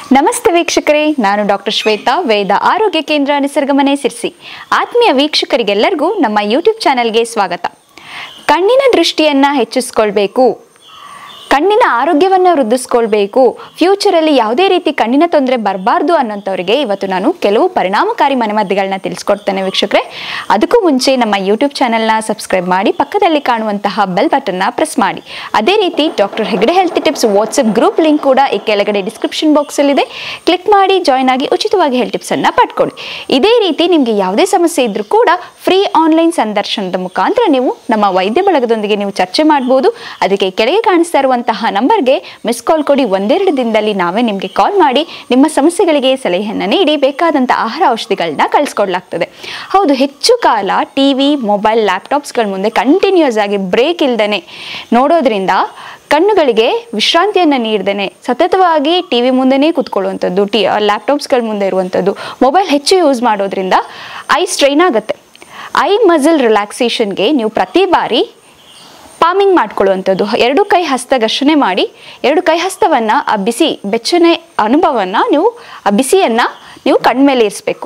ನಮಸ್ತೆ ವೀಕ್ಷಕರೇ ನಾನು ಡಾಕ್ಟರ್ ಶ್ವೇತಾ ವೇದ ಆರೋಗ್ಯ ಕೇಂದ್ರ ನಿಸರ್ಗಮನೆ ಸಿರ್ಸಿ ಆತ್ಮೀಯ ವೀಕ್ಷಕರಿಗೆಲ್ಲರಿಗೂ ನಮ್ಮ ಯೂಟ್ಯೂಬ್ ಚಾನೆಲ್ಗೆ ಸ್ವಾಗತ ಕಣ್ಣಿನ ದೃಷ್ಟಿಯನ್ನು ಹೆಚ್ಚಿಸ್ಕೊಳ್ಬೇಕು ಕಣ್ಣಿನ ಆರೋಗ್ಯವನ್ನು ವೃದ್ಧಿಸ್ಕೊಳ್ಬೇಕು ಫ್ಯೂಚರಲ್ಲಿ ಯಾವುದೇ ರೀತಿ ಕಣ್ಣಿನ ತೊಂದರೆ ಬರಬಾರ್ದು ಅನ್ನೋಂಥವ್ರಿಗೆ ಇವತ್ತು ನಾನು ಕೆಲವು ಪರಿಣಾಮಕಾರಿ ಮನೆಮದ್ದುಗಳನ್ನ ತಿಳಿಸ್ಕೊಡ್ತೇನೆ ವೀಕ್ಷಕರೇ ಅದಕ್ಕೂ ಮುಂಚೆ ನಮ್ಮ ಯೂಟ್ಯೂಬ್ ಚಾನೆಲ್ನ ಸಬ್ಸ್ಕ್ರೈಬ್ ಮಾಡಿ ಪಕ್ಕದಲ್ಲಿ ಕಾಣುವಂತಹ ಬೆಲ್ ಬಟನ್ನ ಪ್ರೆಸ್ ಮಾಡಿ ಅದೇ ರೀತಿ doctor Hegde health tips WhatsApp group link ಕೂಡ ಈ ಕೆಳಗಡೆ ಡಿಸ್ಕ್ರಿಪ್ಷನ್ ಬಾಕ್ಸಲ್ಲಿದೆ ಕ್ಲಿಕ್ ಮಾಡಿ ಜಾಯ್ನ್ ಆಗಿ ಉಚಿತವಾಗಿ ಹೆಲ್ತ್ ಟಿಪ್ಸನ್ನು ಪಡ್ಕೊಳ್ಳಿ ಇದೇ ರೀತಿ ನಿಮಗೆ ಯಾವುದೇ ಸಮಸ್ಯೆ ಇದ್ರೂ ಕೂಡ ಫ್ರೀ ಆನ್ಲೈನ್ ಸಂದರ್ಶನದ ಮುಖಾಂತರ ನೀವು ನಮ್ಮ ವೈದ್ಯ ಬಳಗದೊಂದಿಗೆ ನೀವು ಚರ್ಚೆ ಮಾಡ್ಬೋದು ಅದಕ್ಕೆ ಕೆಳಗೆ ಕಾಣಿಸ್ತಾ ಇರುವಂತಹ ನಂಬರ್ಗೆ ಮಿಸ್ ಕಾಲ್ ಕೊಡಿ ಒಂದೆರಡು ದಿನದಲ್ಲಿ ನಾವೇ ನಿಮಗೆ ಕಾಲ್ ಮಾಡಿ ನಿಮ್ಮ ಸಮಸ್ಯೆಗಳಿಗೆ ಸಲಹೆಯನ್ನು ನೀಡಿ ಬೇಕಾದಂಥ ಆಹಾರ ಔಷಧಿಗಳನ್ನ ಕಳಿಸ್ಕೊಡ್ಲಾಗ್ತದೆ ಹೌದು ಹೆಚ್ಚು ಕಾಲ ಟಿ ವಿ ಮೊಬೈಲ್ ಲ್ಯಾಪ್ಟಾಪ್ಸ್ಗಳ ಮುಂದೆ ಕಂಟಿನ್ಯೂಸ್ ಆಗಿ ಬ್ರೇಕ್ ಇಲ್ದೇ ನೋಡೋದ್ರಿಂದ ಕಣ್ಣುಗಳಿಗೆ ವಿಶ್ರಾಂತಿಯನ್ನು ನೀಡ್ದೇನೆ ಸತತವಾಗಿ ಟಿ ವಿ ಮುಂದೆನೇ ಕೂತ್ಕೊಳ್ಳುವಂಥದ್ದು ಟಿ ಲ್ಯಾಪ್ಟಾಪ್ಸ್ಗಳ ಮುಂದೆ ಇರುವಂಥದ್ದು ಮೊಬೈಲ್ ಹೆಚ್ಚು ಯೂಸ್ ಮಾಡೋದ್ರಿಂದ ಐ ಸ್ಟ್ರೈನ್ ಆಗುತ್ತೆ ಐ ಮಸಲ್ ರಿಲ್ಯಾಕ್ಸೇಷನ್ಗೆ ನೀವು ಪ್ರತಿ ಬಾರಿ ಪಾಮಿಂಗ್ ಮಾಡ್ಕೊಳ್ಳುವಂಥದ್ದು ಎರಡು ಕೈ ಹಸ್ತ ಘರ್ಷಣೆ ಮಾಡಿ ಎರಡು ಕೈ ಹಸ್ತವನ್ನು ಆ ಬಿಸಿ ಬೆಚ್ಚನೆ ಅನುಭವವನ್ನು ನೀವು ಆ ಬಿಸಿಯನ್ನು ನೀವು ಕಣ್ಮೇಲೆ ಇರಿಸ್ಬೇಕು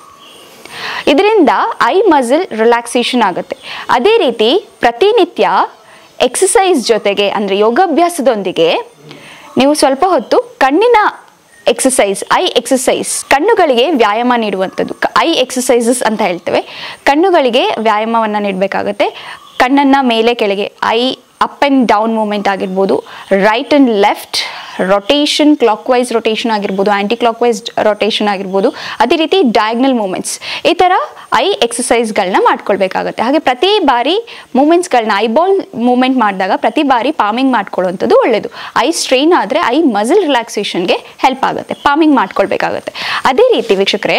ಇದರಿಂದ ಐ ಮಸಲ್ ರಿಲ್ಯಾಕ್ಸೇಷನ್ ಆಗುತ್ತೆ ಅದೇ ರೀತಿ ಪ್ರತಿನಿತ್ಯ ಎಕ್ಸಸೈಸ್ ಜೊತೆಗೆ ಅಂದರೆ ಯೋಗಾಭ್ಯಾಸದೊಂದಿಗೆ ನೀವು ಸ್ವಲ್ಪ ಹೊತ್ತು ಕಣ್ಣಿನ ಎಕ್ಸಸೈಸ್ ಐ ಎಕ್ಸಸೈಸ್ ಕಣ್ಣುಗಳಿಗೆ ವ್ಯಾಯಾಮ ನೀಡುವಂಥದ್ದು ಐ ಎಕ್ಸಸೈಸಸ್ ಅಂತ ಹೇಳ್ತೇವೆ ಕಣ್ಣುಗಳಿಗೆ ವ್ಯಾಯಾಮವನ್ನು ನೀಡಬೇಕಾಗತ್ತೆ ಕಣ್ಣನ್ನು ಮೇಲೆ ಕೆಳಗೆ eye up and down movement ಆಗಿರ್ಬೋದು right and left rotation clockwise rotation ಆಗಿರ್ಬೋದು ಆ್ಯಂಟಿ ಕ್ಲಾಕ್ ವೈಸ್ ರೊಟೇಷನ್ ಆಗಿರ್ಬೋದು ಅದೇ ರೀತಿ ಡಯಾಗ್ನಲ್ ಮೂಮೆಂಟ್ಸ್ ಈ ಥರ ಐ ಎಕ್ಸಸೈಸ್ಗಳನ್ನ ಮಾಡ್ಕೊಳ್ಬೇಕಾಗತ್ತೆ ಹಾಗೆ ಪ್ರತಿ ಬಾರಿ ಮೂಮೆಂಟ್ಸ್ಗಳನ್ನ ಐಬಾಲ್ ಮೂಮೆಂಟ್ ಮಾಡಿದಾಗ ಪ್ರತಿ ಬಾರಿ ಪಾಮಿಂಗ್ ಮಾಡ್ಕೊಳ್ಳುವಂಥದ್ದು ಒಳ್ಳೆಯದು ಐ ಸ್ಟ್ರೈನ್ ಆದರೆ ಐ ಮಸಲ್ ರಿಲ್ಯಾಕ್ಸೇಷನ್ಗೆ ಹೆಲ್ಪ್ ಆಗುತ್ತೆ ಪಾಮಿಂಗ್ ಮಾಡ್ಕೊಳ್ಬೇಕಾಗತ್ತೆ ಅದೇ ರೀತಿ ವೀಕ್ಷಕರೇ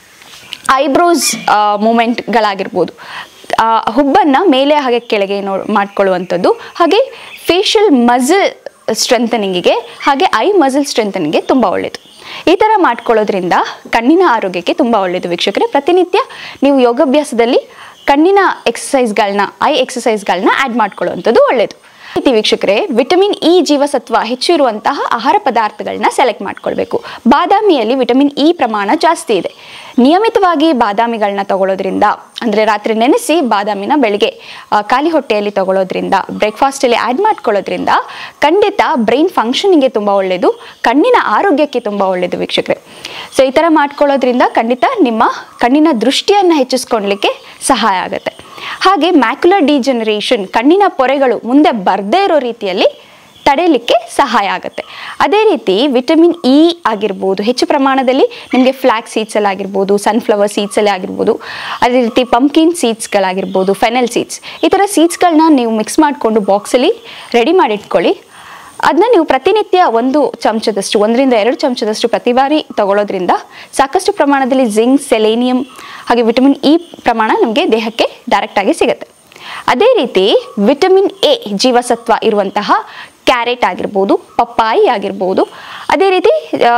ಐಬ್ರೋಸ್ ಮೂಮೆಂಟ್ಗಳಾಗಿರ್ಬೋದು ಆ, ಹುಬ್ಬನ್ನ ಮೇಲೆ ಹಾಗೆ ಕೆಳಗೆ ನೋ ಮಾಡ್ಕೊಳ್ಳುವಂಥದ್ದು ಹಾಗೆ ಫೇಶಿಯಲ್ ಮಸಲ್ ಸ್ಟ್ರೆಂಥನಿಂಗಿಗೆ ಹಾಗೆ ಐ ಮಸಲ್ ಸ್ಟ್ರೆಂಥನಿಗೆ ತುಂಬ ಒಳ್ಳೆಯದು ಈ ಥರ ಮಾಡ್ಕೊಳ್ಳೋದ್ರಿಂದ ಕಣ್ಣಿನ ಆರೋಗ್ಯಕ್ಕೆ ತುಂಬ ಒಳ್ಳೆಯದು ವೀಕ್ಷಕರೇ ಪ್ರತಿನಿತ್ಯ ನೀವು ಯೋಗಾಭ್ಯಾಸದಲ್ಲಿ ಕಣ್ಣಿನ ಎಕ್ಸಸೈಸ್ಗಳನ್ನ ಐ ಎಕ್ಸಸೈಸ್ಗಳನ್ನ ಆ್ಯಡ್ ಮಾಡ್ಕೊಳ್ಳುವಂಥದ್ದು ಒಳ್ಳೆಯದು ರೀತಿ ವೀಕ್ಷಕರೇ ವಿಟಮಿನ್ ಇ ಜೀವಸತ್ವ ಹೆಚ್ಚು ಇರುವಂತಹ ಆಹಾರ ಪದಾರ್ಥಗಳನ್ನ ಸೆಲೆಕ್ಟ್ ಮಾಡ್ಕೊಳ್ಬೇಕು ಬಾದಾಮಿಯಲ್ಲಿ ವಿಟಮಿನ್ ಇ ಪ್ರಮಾಣ ಜಾಸ್ತಿ ಇದೆ ನಿಯಮಿತವಾಗಿ ಬಾದಾಮಿಗಳನ್ನ ತಗೊಳ್ಳೋದ್ರಿಂದ ಅಂದರೆ ರಾತ್ರಿ ನೆನೆಸಿ ಬಾದಾಮಿನ ಬೆಳಿಗ್ಗೆ ಆ, ಖಾಲಿ ಹೊಟ್ಟೆಯಲ್ಲಿ ತಗೊಳ್ಳೋದ್ರಿಂದ ಬ್ರೇಕ್ಫಾಸ್ಟಲ್ಲಿ ಆ್ಯಡ್ ಮಾಡ್ಕೊಳ್ಳೋದ್ರಿಂದ ಖಂಡಿತ ಬ್ರೈನ್ ಫಂಕ್ಷನಿಂಗ್ಗೆ ತುಂಬ ಒಳ್ಳೆಯದು ಕಣ್ಣಿನ ಆರೋಗ್ಯಕ್ಕೆ ತುಂಬ ಒಳ್ಳೆಯದು ವೀಕ್ಷಕರೇ ಸೊ ಈ ಥರ ಮಾಡ್ಕೊಳ್ಳೋದ್ರಿಂದ ಖಂಡಿತ ನಿಮ್ಮ ಕಣ್ಣಿನ ದೃಷ್ಟಿಯನ್ನು ಹೆಚ್ಚಿಸ್ಕೊಳ್ಲಿಕ್ಕೆ ಸಹಾಯ ಆಗುತ್ತೆ ಹಾಗೆ ಮ್ಯಾಕ್ಯುಲರ್ ಡಿಜನರೇಷನ್ ಕಣ್ಣಿನ ಪೊರೆಗಳು ಮುಂದೆ ಬರದೇ ಇರೋ ರೀತಿಯಲ್ಲಿ ತಡೆಯಲಿಕ್ಕೆ ಸಹಾಯ ಆಗುತ್ತೆ ಅದೇ ರೀತಿ ವಿಟಮಿನ್ ಇ ಆಗಿರ್ಬೋದು ಹೆಚ್ಚು ಪ್ರಮಾಣದಲ್ಲಿ ನಿಮಗೆ ಫ್ಲ್ಯಾಕ್ ಸೀಡ್ಸಲ್ಲಿ ಆಗಿರ್ಬೋದು ಸನ್ಫ್ಲವರ್ ಸೀಡ್ಸಲ್ಲಿ ಆಗಿರ್ಬೋದು ಅದೇ ರೀತಿ ಪಂಪ್ಕಿನ್ ಸೀಡ್ಸ್ಗಳಾಗಿರ್ಬೋದು ಫೆನಲ್ ಸೀಡ್ಸ್ ಈ ಥರ ಸೀಡ್ಸ್ಗಳನ್ನ ನೀವು ಮಿಕ್ಸ್ ಮಾಡಿಕೊಂಡು ಬಾಕ್ಸಲ್ಲಿ ರೆಡಿ ಮಾಡಿಟ್ಕೊಳ್ಳಿ ಅದನ್ನ ನೀವು ಪ್ರತಿನಿತ್ಯ ಒಂದು ಚಮಚದಷ್ಟು ಒಂದರಿಂದ ಎರಡು ಚಮಚದಷ್ಟು ಪ್ರತಿ ಬಾರಿ ತಗೊಳ್ಳೋದ್ರಿಂದ ಸಾಕಷ್ಟು ಪ್ರಮಾಣದಲ್ಲಿ ಜಿಂಕ್ ಸೆಲೇನಿಯಂ ಹಾಗೆ ವಿಟಮಿನ್ ಇ ಪ್ರಮಾಣ ನಮಗೆ ದೇಹಕ್ಕೆ ಡೈರೆಕ್ಟಾಗಿ ಸಿಗುತ್ತೆ ಅದೇ ರೀತಿ ವಿಟಮಿನ್ ಎ ಜೀವಸತ್ವ ಇರುವಂತಹ ಕ್ಯಾರೆಟ್ ಆಗಿರ್ಬೋದು ಪಪ್ಪಾಯಿ ಆಗಿರ್ಬೋದು ಅದೇ ರೀತಿ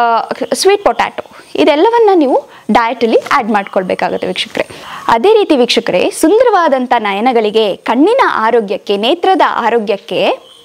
ಸ್ವೀಟ್ ಪೊಟ್ಯಾಟೊ ಇದೆಲ್ಲವನ್ನ ನೀವು ಡಯಟಲ್ಲಿ ಆ್ಯಡ್ ಮಾಡ್ಕೊಳ್ಬೇಕಾಗುತ್ತೆ ವೀಕ್ಷಕರೇ ಅದೇ ರೀತಿ ವೀಕ್ಷಕರೇ ಸುಂದರವಾದಂಥ ನಯನಗಳಿಗೆ ಕಣ್ಣಿನ ಆರೋಗ್ಯಕ್ಕೆ ನೇತ್ರದ ಆರೋಗ್ಯಕ್ಕೆ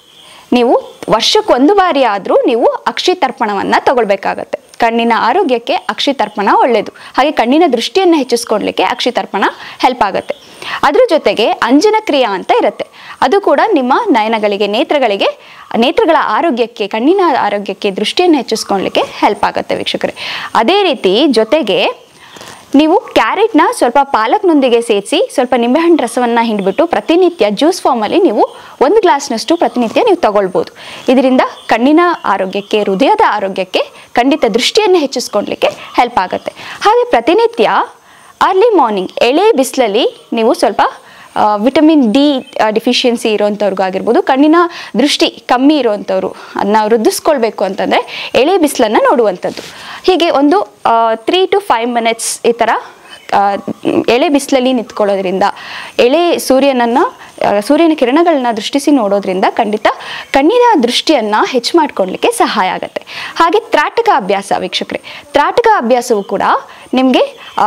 ನೀವು ವರ್ಷಕ್ಕೆ ಒಂದು ಬಾರಿ ಆದರೂ ನೀವು ಅಕ್ಷಿ ತರ್ಪಣವನ್ನು ತಗೊಳ್ಬೇಕಾಗತ್ತೆ ಕಣ್ಣಿನ ಆರೋಗ್ಯಕ್ಕೆ ಅಕ್ಷಿ ತರ್ಪಣ ಒಳ್ಳೆಯದು ಹಾಗೆ ಕಣ್ಣಿನ ದೃಷ್ಟಿಯನ್ನು ಹೆಚ್ಚಿಸ್ಕೊಡ್ಲಿಕ್ಕೆ ಅಕ್ಷಿ ತರ್ಪಣ ಹೆಲ್ಪ್ ಆಗುತ್ತೆ ಅದ್ರ ಜೊತೆಗೆ ಅಂಜನ ಕ್ರಿಯಾ ಅಂತ ಇರುತ್ತೆ ಅದು ಕೂಡ ನಿಮ್ಮ ನಯನಗಳಿಗೆ ನೇತ್ರಗಳಿಗೆ ನೇತ್ರಗಳ ಆರೋಗ್ಯಕ್ಕೆ ಕಣ್ಣಿನ ಆರೋಗ್ಯಕ್ಕೆ ದೃಷ್ಟಿಯನ್ನು ಹೆಚ್ಚಿಸ್ಕೊಳ್ಲಿಕ್ಕೆ ಹೆಲ್ಪ್ ಆಗುತ್ತೆ ವೀಕ್ಷಕರೇ ಅದೇ ರೀತಿ ಜೊತೆಗೆ ನೀವು ಕ್ಯಾರೆಟ್ನ ಸ್ವಲ್ಪ ಪಾಲಕ್ನೊಂದಿಗೆ ಸೇರಿಸಿ ಸ್ವಲ್ಪ ನಿಂಬೆಹಣ್ಣು ರಸವನ್ನು ಹಿಂಡ್ಬಿಟ್ಟು ಪ್ರತಿನಿತ್ಯ ಜ್ಯೂಸ್ ಫಾರ್ಮಲ್ಲಿ ನೀವು ಒಂದು ಗ್ಲಾಸ್ನಷ್ಟು ಪ್ರತಿನಿತ್ಯ ನೀವು ತಗೊಳ್ಬೋದು ಇದರಿಂದ ಕಣ್ಣಿನ ಆರೋಗ್ಯಕ್ಕೆ ಹೃದಯದ ಆರೋಗ್ಯಕ್ಕೆ ಖಂಡಿತ ದೃಷ್ಟಿಯನ್ನು ಹೆಚ್ಚಿಸ್ಕೊಳ್ಲಿಕ್ಕೆ ಹೆಲ್ಪ್ ಆಗುತ್ತೆ ಹಾಗೆ ಪ್ರತಿನಿತ್ಯ ಅರ್ಲಿ ಮಾರ್ನಿಂಗ್ ಎಳೆ ಬಿಸಿಲಲ್ಲಿ ನೀವು ಸ್ವಲ್ಪ ವಿಟಮಿನ್ ಡಿ ಡಿಫಿಷಿಯನ್ಸಿ ಇರೋವಂಥವ್ರಿಗೂ ಆಗಿರ್ಬೋದು ಕಣ್ಣಿನ ದೃಷ್ಟಿ ಕಮ್ಮಿ ಇರೋವಂಥವ್ರು ಅದನ್ನ ವೃದ್ಧಿಸ್ಕೊಳ್ಬೇಕು ಅಂತಂದರೆ ಎಳೆ ಬಿಸಿಲನ್ನು ನೋಡುವಂಥದ್ದು ಹೀಗೆ ಒಂದು ತ್ರೀ ಟು ಫೈವ್ ಮಿನಿಟ್ಸ್ ಈ ಥರ ಆ, ಎಳೆ ಬಿಸಿಲಲ್ಲಿ ನಿಂತ್ಕೊಳ್ಳೋದ್ರಿಂದ ಎಳೆ ಸೂರ್ಯನನ್ನು ಆ, ಸೂರ್ಯನ ಕಿರಣಗಳನ್ನ ದೃಷ್ಟಿಸಿ ನೋಡೋದ್ರಿಂದ ಖಂಡಿತ ಕಣ್ಣಿನ ದೃಷ್ಟಿಯನ್ನು ಹೆಚ್ಚು ಮಾಡ್ಕೊಳ್ಲಿಕ್ಕೆ ಸಹಾಯ ಆಗುತ್ತೆ ಹಾಗೆ ತ್ರಾಟಕ ಅಭ್ಯಾಸ ವೀಕ್ಷಕರೇ ತ್ರಾಟಕ ಅಭ್ಯಾಸವು ಕೂಡ ನಿಮಗೆ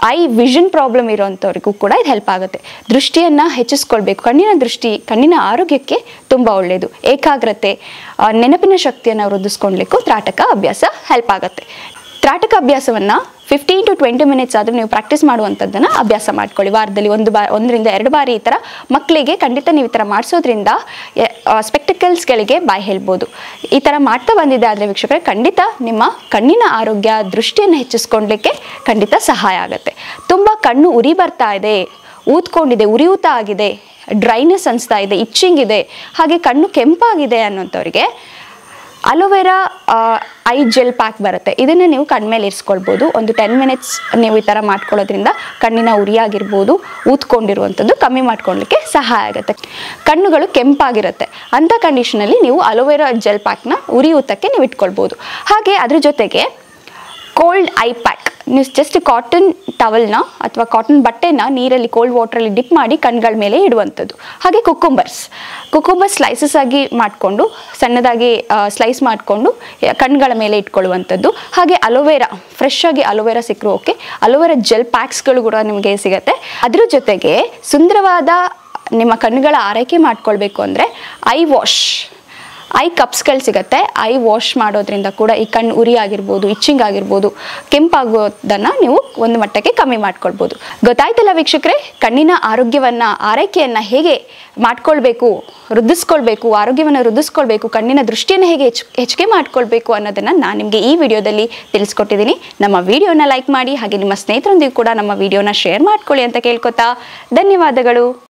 ಐ ವಿಷನ್ ಪ್ರಾಬ್ಲಮ್ ಇರೋವಂಥವ್ರಿಗೂ ಕೂಡ ಇದು ಹೆಲ್ಪ್ ಆಗುತ್ತೆ ದೃಷ್ಟಿಯನ್ನು ಹೆಚ್ಚಿಸ್ಕೊಳ್ಬೇಕು ಕಣ್ಣಿನ ದೃಷ್ಟಿ ಕಣ್ಣಿನ ಆರೋಗ್ಯಕ್ಕೆ ತುಂಬ ಒಳ್ಳೆಯದು ಏಕಾಗ್ರತೆ ಆ, ನೆನಪಿನ ಶಕ್ತಿಯನ್ನು ವೃದ್ಧಿಸ್ಕೊಳ್ಲಿಕ್ಕೂ ತ್ರಾಟಕ ಅಭ್ಯಾಸ ಹೆಲ್ಪ್ ಆಗುತ್ತೆ ತ್ರಾಟಕ ಅಭ್ಯಾಸವನ್ನು ಫಿಫ್ಟೀನ್ ಟು ಟ್ವೆಂಟಿ ಮಿನಿಟ್ಸ್ ಆದರೂ ನೀವು ಪ್ರಾಕ್ಟೀಸ್ ಮಾಡುವಂಥದ್ದನ್ನು ಅಭ್ಯಾಸ ಮಾಡ್ಕೊಳ್ಳಿ ವಾರದಲ್ಲಿ ಒಂದು ಬಾ ಒಂದರಿಂದ ಎರಡು ಬಾರಿ ಈ ಥರ ಮಕ್ಕಳಿಗೆ ಖಂಡಿತ ನೀವು ಈ ಥರ ಮಾಡಿಸೋದ್ರಿಂದ ಸ್ಪೆಕ್ಟಿಕಲ್ಸ್ಗಳಿಗೆ ಬಾಯಿ ಹೇಳ್ಬೋದು ಈ ಥರ ಮಾಡ್ತಾ ಬಂದಿದೆ ಆದರೆ ವೀಕ್ಷಕರೇ ಖಂಡಿತ ನಿಮ್ಮ ಕಣ್ಣಿನ ಆರೋಗ್ಯ ದೃಷ್ಟಿಯನ್ನು ಹೆಚ್ಚಿಸ್ಕೊಳ್ಲಿಕ್ಕೆ ಖಂಡಿತ ಸಹಾಯ ಆಗುತ್ತೆ ತುಂಬ ಕಣ್ಣು ಉರಿ ಬರ್ತಾ ಇದೆ ಊದ್ಕೊಂಡಿದೆ ಉರಿಯೂತ ಆಗಿದೆ ಡ್ರೈನೆಸ್ ಅನಿಸ್ತಾ ಇದೆ ಇಚ್ಚಿಂಗ್ ಇದೆ ಹಾಗೆ ಕಣ್ಣು ಕೆಂಪಾಗಿದೆ ಅನ್ನೋಂಥವ್ರಿಗೆ ಅಲೋವೆರಾ ಐ ಜೆಲ್ ಪ್ಯಾಕ್ ಬರುತ್ತೆ ಇದನ್ನು ನೀವು ಕಣ್ಮೇಲೆ ಇರಿಸ್ಕೊಳ್ಬೋದು ಒಂದು ಟೆನ್ ಮಿನಿಟ್ಸ್ ನೀವು ಈ ಥರ ಮಾಡ್ಕೊಳ್ಳೋದ್ರಿಂದ ಕಣ್ಣಿನ ಉರಿ ಆಗಿರ್ಬೋದು ಊದ್ಕೊಂಡಿರುವಂಥದ್ದು ಕಮ್ಮಿ ಮಾಡ್ಕೊಳ್ಳಿಕ್ಕೆ ಸಹಾಯ ಆಗುತ್ತೆ ಕಣ್ಣುಗಳು ಕೆಂಪಾಗಿರುತ್ತೆ ಅಂಥ ಕಂಡೀಷನಲ್ಲಿ ನೀವು ಅಲೋವೆರಾ ಜೆಲ್ ಪ್ಯಾಕ್ನ ಉರಿಯೂತಕ್ಕೆ ನೀವು ಇಟ್ಕೊಳ್ಬೋದು ಹಾಗೆ ಅದ್ರ ಜೊತೆಗೆ ಕೋಲ್ಡ್ ಐ ಪ್ಯಾಕ್ ನೀವು ಜಸ್ಟ್ ಕಾಟನ್ ಟವಲ್ನ ಅಥವಾ ಕಾಟನ್ ಬಟ್ಟೆನ ನೀರಲ್ಲಿ ಕೋಲ್ಡ್ ವಾಟ್ರಲ್ಲಿ ಡಿಪ್ ಮಾಡಿ ಕಣ್ಗಳ ಮೇಲೆ ಇಡುವಂಥದ್ದು ಹಾಗೆ ಕುಕ್ಕುಂಬರ್ಸ್ ಕುಕ್ಕುಂಬರ್ ಸ್ಲೈಸಸ್ ಆಗಿ ಮಾಡಿಕೊಂಡು ಸಣ್ಣದಾಗಿ ಸ್ಲೈಸ್ ಮಾಡಿಕೊಂಡು ಕಣ್ಗಳ ಮೇಲೆ ಇಟ್ಕೊಳ್ಳುವಂಥದ್ದು ಹಾಗೆ ಅಲೋವೆರಾ ಫ್ರೆಶ್ ಆಗಿ ಅಲೋವೆರಾ ಸಿಕ್ಕರು ಓಕೆ ಅಲೋವೆರಾ ಜೆಲ್ ಪ್ಯಾಕ್ಸ್ಗಳು ಕೂಡ ನಿಮಗೆ ಸಿಗುತ್ತೆ ಅದ್ರ ಜೊತೆಗೆ ಸುಂದರವಾದ ನಿಮ್ಮ ಕಣ್ಣುಗಳ ಆರೈಕೆ ಮಾಡ್ಕೊಳ್ಬೇಕು ಅಂದರೆ ಐ ವಾಶ್ ಐ ಕಪ್ಸ್ಗಳು ಸಿಗುತ್ತೆ ಐ ವಾಶ್ ಮಾಡೋದ್ರಿಂದ ಕೂಡ ಈ ಕಣ್ಣು ಉರಿ ಆಗಿರ್ಬೋದು ಇಚ್ಚಿಂಗ್ ಆಗಿರ್ಬೋದು ಕೆಂಪಾಗೋದನ್ನು ನೀವು ಒಂದು ಮಟ್ಟಕ್ಕೆ ಕಮ್ಮಿ ಮಾಡ್ಕೊಳ್ಬೋದು ಗೊತ್ತಾಯ್ತಲ್ಲ ವೀಕ್ಷಕರೇ ಕಣ್ಣಿನ ಆರೋಗ್ಯವನ್ನು ಆರೈಕೆಯನ್ನು ಹೇಗೆ ಮಾಡ್ಕೊಳ್ಬೇಕು ವೃದ್ಧಿಸ್ಕೊಳ್ಬೇಕು ಆರೋಗ್ಯವನ್ನು ವೃದ್ಧಿಸ್ಕೊಳ್ಬೇಕು ಕಣ್ಣಿನ ದೃಷ್ಟಿಯನ್ನು ಹೇಗೆ ಹೆಚ್ಚು ಹೆಚ್ಚಿಗೆ ಮಾಡ್ಕೊಳ್ಬೇಕು ಅನ್ನೋದನ್ನು ನಾನು ನಿಮಗೆ ಈ ವಿಡಿಯೋದಲ್ಲಿ ತಿಳಿಸ್ಕೊಟ್ಟಿದ್ದೀನಿ ನಮ್ಮ ವಿಡಿಯೋನ ಲೈಕ್ ಮಾಡಿ ಹಾಗೆ ನಿಮ್ಮ ಸ್ನೇಹಿತರೊಂದಿಗೂ ಕೂಡ ನಮ್ಮ ವಿಡಿಯೋನ ಶೇರ್ ಮಾಡ್ಕೊಳ್ಳಿ ಅಂತ ಕೇಳ್ಕೊತಾ ಧನ್ಯವಾದಗಳು